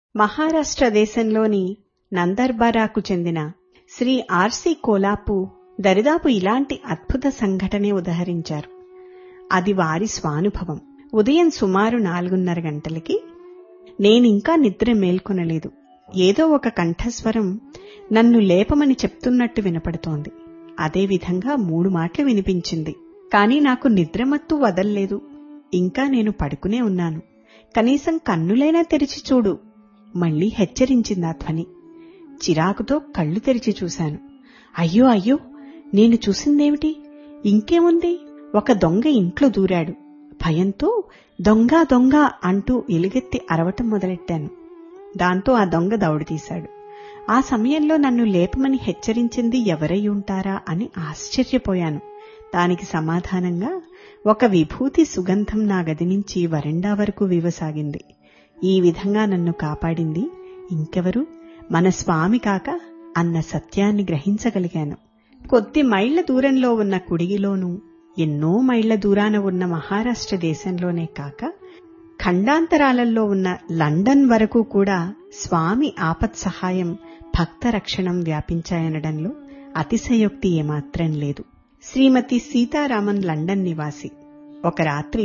మహారాష్ట్ర దేశంలోని నందర్బారాకు చెందిన శ్రీ ఆర్సి కోలాపు దరిదాపు ఇలాంటి అద్భుత సంఘటనే ఉదహరించారు అది వారి స్వానుభవం ఉదయం సుమారు నాలుగున్నర గంటలకి నేనింకా నిద్ర మేల్కొనలేదు ఏదో ఒక కంఠస్వరం నన్ను లేపమని చెప్తున్నట్టు వినపడుతోంది అదేవిధంగా మూడు మాటలు వినిపించింది కాని నాకు నిద్రమత్తు వదల్లేదు ఇంకా నేను పడుకునే ఉన్నాను కనీసం కన్నులైనా తెరిచి చూడు మళ్లీ హెచ్చరించింది ఆ ధ్వని చిరాకుతో కళ్ళు తెరిచి చూశాను అయ్యో అయ్యో నేను చూసిందేమిటి ఇంకేముంది ఒక దొంగ ఇంట్లో దూరాడు భయంతో దొంగ దొంగ అంటూ ఎలుగెత్తి అరవటం మొదలెట్టాను దాంతో ఆ దొంగ దౌడు తీశాడు ఆ సమయంలో నన్ను లేపమని హెచ్చరించింది ఎవరై ఉంటారా అని ఆశ్చర్యపోయాను దానికి సమాధానంగా ఒక విభూతి సుగంధం నా గది నుంచి వరండా వరకు వీవసాగింది ఈ విధంగా నన్ను కాపాడింది ఇంకెవరు మన స్వామి కాక అన్న సత్యాన్ని గ్రహించగలిగాను కొద్ది మైళ్ల దూరంలో ఉన్న కుడిగిలోనూ ఎన్నో మైళ్ల దూరాన ఉన్న మహారాష్ట్ర దేశంలోనే కాక ఖండాంతరాలలో ఉన్న లండన్ వరకు కూడా స్వామి ఆపత్ సహాయం భక్త రక్షణం వ్యాపించాయనడంలో అతిశయోక్తి ఏమాత్రం లేదు శ్రీమతి సీతారామన్ లండన్ నివాసి ఒక రాత్రి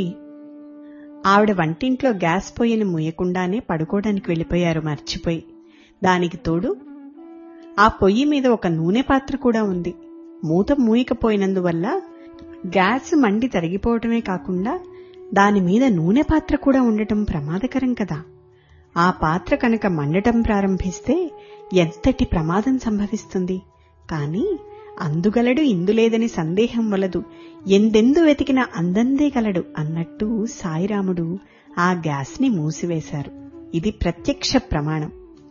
ఆవిడ వంటింట్లో గ్యాస్ పొయ్యిని మూయకుండానే పడుకోవడానికి వెళ్లిపోయారు మర్చిపోయి దానికి తోడు ఆ పొయ్యి మీద ఒక నూనె పాత్ర కూడా ఉంది మూత మూయకపోయినందువల్ల గ్యాస్ మండి తరిగిపోవటమే కాకుండా దాని మీద నూనె పాత్ర కూడా ఉండటం ప్రమాదకరం కదా ఆ పాత్ర కనుక మండటం ప్రారంభిస్తే ఎంతటి ప్రమాదం సంభవిస్తుంది కాని అందుగలడు ఇందులేదని సందేహం వలదు ఎందెందు వెతికినా అందందే గలడు అన్నట్టు సాయిరాముడు ఆ గ్యాస్ని మూసివేశారు ఇది ప్రత్యక్ష ప్రమాణం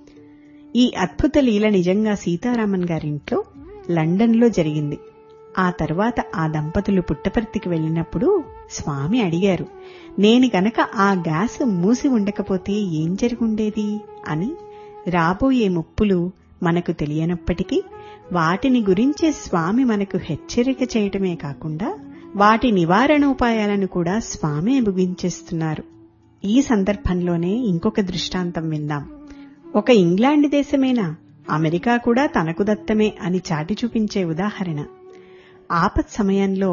ఈ అద్భుత లీల నిజంగా సీతారామన్ గారింట్లో లండన్లో జరిగింది ఆ తర్వాత ఆ దంపతులు పుట్టపర్తికి వెళ్లినప్పుడు స్వామి అడిగారు నేను గనక ఆ గ్యాస్ మూసి ఉండకపోతే ఏం జరుగుండేది అని రాబోయే ముప్పులు మనకు తెలియనప్పటికీ వాటిని గురించే స్వామి మనకు హెచ్చరిక చేయటమే కాకుండా వాటి నివారణోపాయాలను కూడా స్వామే ముగించేస్తున్నారు ఈ సందర్భంలోనే ఇంకొక దృష్టాంతం విందాం ఒక ఇంగ్లాండ్ దేశమేనా అమెరికా కూడా తనకు దత్తమే అని చాటి చూపించే ఉదాహరణ ఆపత్ సమయంలో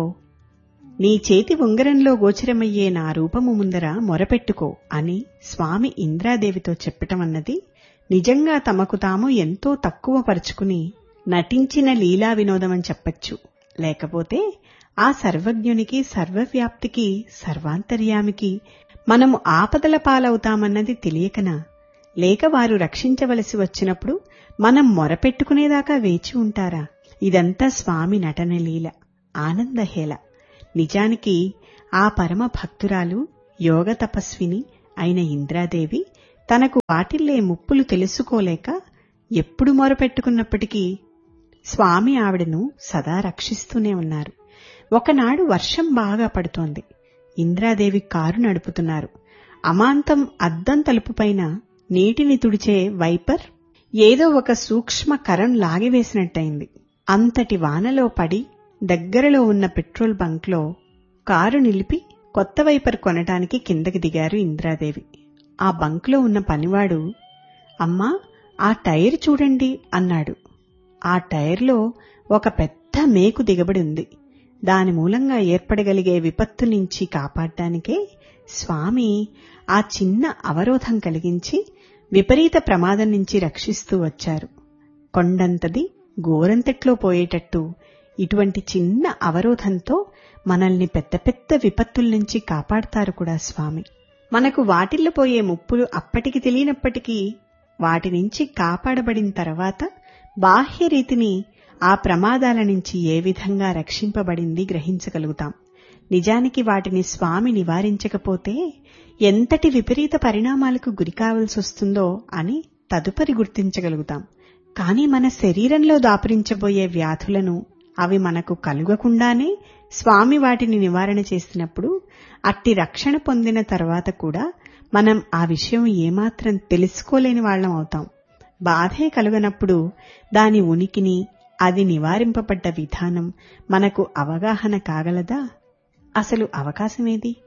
నీ చేతి ఉంగరంలో గోచరమయ్యే నా రూపము ముందర మొరపెట్టుకో అని స్వామి ఇంద్రాదేవితో చెప్పటం అన్నది నిజంగా తమకు తాము ఎంతో తక్కువ పరుచుకుని నటించిన లీలా వినోదమని చెప్పచ్చు లేకపోతే ఆ సర్వజ్ఞునికి సర్వవ్యాప్తికి సర్వాంతర్యామికి మనము ఆపదల పాలవుతామన్నది తెలియకనా లేక వారు రక్షించవలసి వచ్చినప్పుడు మనం మొరపెట్టుకునేదాకా వేచి ఉంటారా ఇదంతా స్వామి నటన లీల ఆనందహేళ నిజానికి ఆ పరమ భక్తురాలు యోగ తపస్విని అయిన ఇంద్రాదేవి తనకు వాటిల్లే ముప్పులు తెలుసుకోలేక ఎప్పుడు మొరపెట్టుకున్నప్పటికీ స్వామి ఆవిడను సదా రక్షిస్తూనే ఉన్నారు ఒకనాడు వర్షం బాగా పడుతోంది ఇంద్రాదేవి కారు నడుపుతున్నారు అమాంతం అద్దం తలుపుపైన నీటిని తుడిచే వైపర్ ఏదో ఒక సూక్ష్మ కరం లాగివేసినట్టయింది అంతటి వానలో పడి దగ్గరలో ఉన్న పెట్రోల్ బంక్లో కారు నిలిపి కొత్త వైపర్ కొనటానికి కిందకి దిగారు ఇంద్రాదేవి ఆ బంక్లో ఉన్న పనివాడు అమ్మా ఆ టైర్ చూడండి అన్నాడు ఆ టైర్లో ఒక పెద్ద మేకు దిగబడి ఉంది దాని మూలంగా ఏర్పడగలిగే విపత్తు నుంచి కాపాడటానికే స్వామి ఆ చిన్న అవరోధం కలిగించి విపరీత ప్రమాదం నుంచి రక్షిస్తూ వచ్చారు కొండంతది గోరంతట్లో పోయేటట్టు ఇటువంటి చిన్న అవరోధంతో మనల్ని పెద్ద పెద్ద విపత్తుల నుంచి కాపాడతారు కూడా స్వామి మనకు వాటిల్లో పోయే ముప్పులు అప్పటికి తెలియనప్పటికీ వాటి నుంచి కాపాడబడిన తర్వాత బాహ్య రీతిని ఆ ప్రమాదాల నుంచి ఏ విధంగా రక్షింపబడింది గ్రహించగలుగుతాం నిజానికి వాటిని స్వామి నివారించకపోతే ఎంతటి విపరీత పరిణామాలకు గురికావలసి వస్తుందో అని తదుపరి గుర్తించగలుగుతాం కానీ మన శరీరంలో దాపురించబోయే వ్యాధులను అవి మనకు కలుగకుండానే స్వామి వాటిని నివారణ చేసినప్పుడు అట్టి రక్షణ పొందిన తర్వాత కూడా మనం ఆ విషయం ఏమాత్రం తెలుసుకోలేని వాళ్ళం అవుతాం బాధే కలుగనప్పుడు దాని ఉనికిని అది నివారింపబడ్డ విధానం మనకు అవగాహన కాగలదా అసలు అవకాశమేది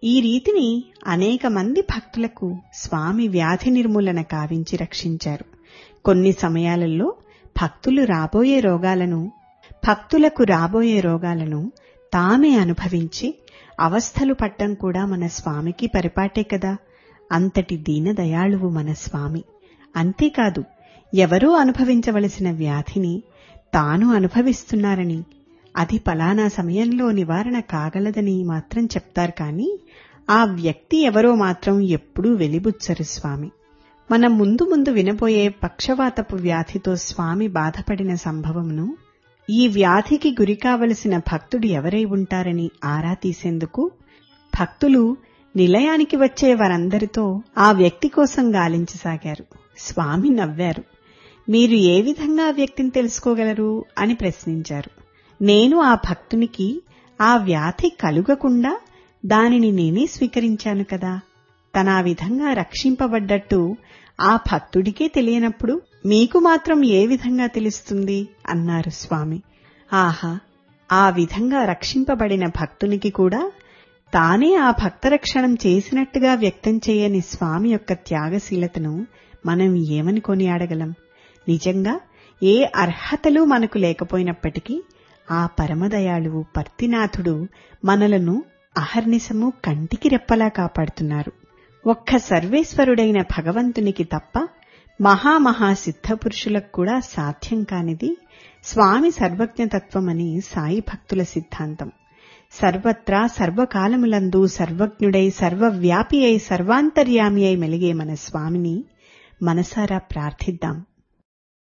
ఈ రీతిని అనేక మంది భక్తులకు స్వామి వ్యాధి నిర్మూలన కావించి రక్షించారు కొన్ని సమయాలలో భక్తులు రాబోయే రోగాలను భక్తులకు రాబోయే రోగాలను తామే అనుభవించి అవస్థలు పట్టం కూడా మన స్వామికి పరిపాటే కదా అంతటి దీనదయాళువు మన స్వామి అంతేకాదు ఎవరూ అనుభవించవలసిన వ్యాధిని తాను అనుభవిస్తున్నారని అది పలానా సమయంలో నివారణ కాగలదని మాత్రం చెప్తారు కానీ ఆ వ్యక్తి ఎవరో మాత్రం ఎప్పుడూ వెలిబుచ్చరు స్వామి మనం ముందు ముందు వినబోయే పక్షవాతపు వ్యాధితో స్వామి బాధపడిన సంభవమును ఈ వ్యాధికి గురి కావలసిన భక్తుడు ఎవరై ఉంటారని ఆరా తీసేందుకు భక్తులు నిలయానికి వచ్చే వారందరితో ఆ వ్యక్తి కోసం గాలించసాగారు స్వామి నవ్వారు మీరు ఏ విధంగా ఆ వ్యక్తిని తెలుసుకోగలరు అని ప్రశ్నించారు నేను ఆ భక్తునికి ఆ వ్యాధి కలుగకుండా దానిని నేనే స్వీకరించాను కదా తన ఆ విధంగా రక్షింపబడ్డట్టు ఆ భక్తుడికే తెలియనప్పుడు మీకు మాత్రం ఏ విధంగా తెలుస్తుంది అన్నారు స్వామి ఆహా ఆ విధంగా రక్షింపబడిన భక్తునికి కూడా తానే ఆ భక్తరక్షణం చేసినట్టుగా వ్యక్తం చేయని స్వామి యొక్క త్యాగశీలతను మనం ఏమని కొనియాడగలం నిజంగా ఏ అర్హతలు మనకు లేకపోయినప్పటికీ ఆ పరమదయాళువు పర్తినాథుడు మనలను అహర్నిశము కంటికి రెప్పలా కాపాడుతున్నారు ఒక్క సర్వేశ్వరుడైన భగవంతునికి తప్ప మహామహా సిద్ధపురుషులకు కూడా సాధ్యం కానిది స్వామి సర్వజ్ఞతత్వమని సాయి భక్తుల సిద్ధాంతం సర్వత్రా సర్వకాలములందు సర్వజ్ఞుడై సర్వవ్యాపి అయి సర్వాంతర్యామి అయి మెలిగే మన స్వామిని మనసారా ప్రార్థిద్దాం